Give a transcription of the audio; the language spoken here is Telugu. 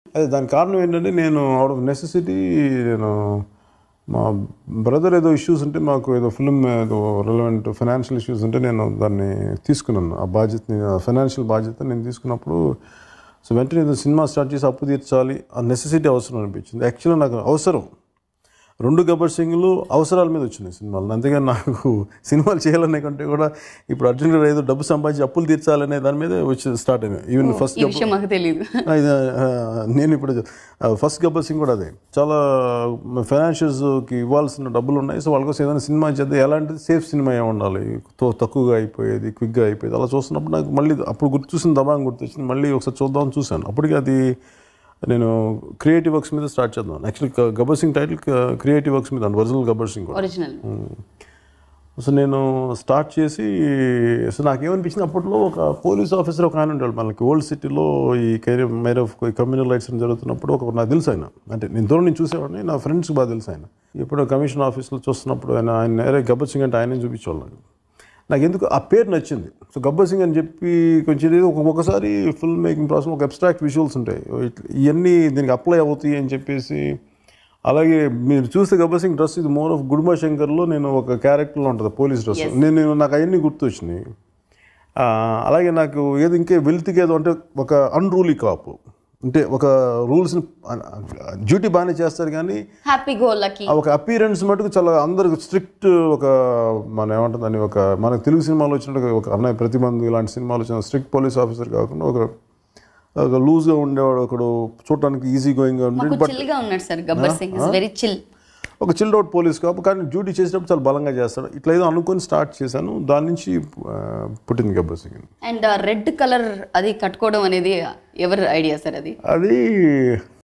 అదే దానికి కారణం ఏంటంటే నేను అవుట్ ఆఫ్ నెసెసిటీ నేను మా బ్రదర్ ఏదో ఇష్యూస్ ఉంటే మాకు ఏదో ఫిల్మ్ ఏదో రిలవెంట్ ఫైనాన్షియల్ ఇష్యూస్ ఉంటే నేను దాన్ని తీసుకున్నాను ఆ బాధ్యతని ఫైనాన్షియల్ బాధ్యత నేను తీసుకున్నప్పుడు సో వెంటనే ఏదో సినిమా స్టార్ట్ చేసి అప్పు తీర్చాలి ఆ నెసెసిటీ అవసరం అనిపించింది యాక్చువల్గా నాకు అవసరం రెండు గబ్బర్ సింగ్లు అవసరాల మీద వచ్చినాయి సినిమాలు అంతేగాని నాకు సినిమాలు చేయాలనే కంటే కూడా ఇప్పుడు అర్జున్ ఏదో డబ్బు సంపాదించి అప్పులు తీర్చాలనే దాని మీద వచ్చి స్టార్ట్ అయినాయి ఈవెన్ ఫస్ట్ ఈ విషయం మాకు తెలియదు ఆ, ఇది, ఆ, నేను ఇప్పుడు ఆ, ఫస్ట్ గబ్బర్ సింగ్ కూడా అదే చాలా ఫైనాన్షియల్స్కి ఇవ్వాల్సిన డబ్బులు ఉన్నాయి సో వాళ్ళ కోసం ఏదైనా సినిమా చేద్దాం ఎలాంటిది సేఫ్ సినిమా ఏమి ఉండాలి తో- తక్కువగా అయిపోయేది క్విక్గా అయిపోయేది అలా చూస్తున్నప్పుడు నాకు మళ్ళీ అప్పుడు గుర్తు చూసిన దబాంగ్ గుర్తొచ్చింది మళ్ళీ ఒకసారి చూద్దామని చూశాను అప్పటికి అది నేను క్రియేటివ్ వర్క్స్ మీద స్టార్ట్ చేద్దాం actually Gabbar Singh title creative works మీద ఒరిజినల్ గబ్బర్ సింగ్ కూడా ఒరిజినల్ సో నేను స్టార్ట్ చేసి సో నాకేమనిపించింది అప్పట్లో ఒక పోలీస్ ఆఫీసర్ ఒక ఆయన ఉండేవాడు మనకి ఓల్డ్ సిటీలో ఈ కెరీర్ మేర్ ఆఫ్ కమ్యూనల్ రైట్స్ అని జరుగుతున్నప్పుడు ఒక నాకు తెలుసు ఆయన అంటే నేను దూరం నుంచి చూసేవాడిని నా ఫ్రెండ్స్ బాగా తెలుసు ఆయన ఇప్పుడు కమిషన్ ఆఫీస్లో చూస్తున్నప్పుడు ఆయన ఆయన నేరే గబ్బర్ సింగ్ అంటే ఆయనే చూపించేవాళ్ళు నాకు నాకు ఎందుకు ఆ పేరు నచ్చింది సో గబ్బర్ సింగ్ అని చెప్పి కొంచెం ఇది ఒక ఒకసారి ఫిల్మ్ మేకింగ్ ప్రాసెస్ ఒక అబ్స్ట్రాక్ట్ విజువల్స్ ఉంటాయి ఇట్ల- ఇవన్నీ దీనికి అప్లై అవుతాయి అని చెప్పేసి అలాగే మీరు చూస్తే గబ్బర్ సింగ్ డ్రెస్ ఇది మోర్ ఆఫ్ గుడుమా శంకర్లో నేను ఒక క్యారెక్టర్లో ఉంటుంది పోలీస్ డ్రెస్ నేను నేను- నాకు అవన్నీ గుర్తొచ్చినాయి ఆ, అలాగే నాకు ఏది ఇంకే వెల్త్కి ఏదో అంటే ఒక అన్రూలీ కాపు అంటే ఒక రూల్స్ని డ్యూటీ బాగానే చేస్తారు కానీ హ్యాపీ గో లక్కీ ఆ ఒక అపీరెన్స్ మటుకు చాలా అందరికి స్ట్రిక్ట్ ఒక మన ఏమంటుందని ఒక మనకు తెలుగు సినిమాలో వచ్చినట్టు ఒక అన్నయ్య ప్రతిబంధు ఇలాంటి సినిమాలు వచ్చిన స్ట్రిక్ట్ పోలీస్ ఆఫీసర్ కాకుండా ఒక ఒక లూజ్గా ఉండేవాడు ఒకడు చూడటానికి ఈజీ గోయింగ్గా ఉండి మాకు చిల్ గా ఉన్నాడు sir Gabbar Singh is very chill ఒక చిల్డ్ అవుట్ పోలీస్ కాపు కానీ డ్యూటీ చేసేటప్పుడు చాలా బలంగా చేస్తాడు ఇట్లా ఏదో అనుకొని స్టార్ట్ చేశాను దాని నుంచి ఆ, పుట్టింది Gabbar Singh and red colour అది కట్టుకోవడం అనేది ఎవరి ఐడియా సార్ అది అది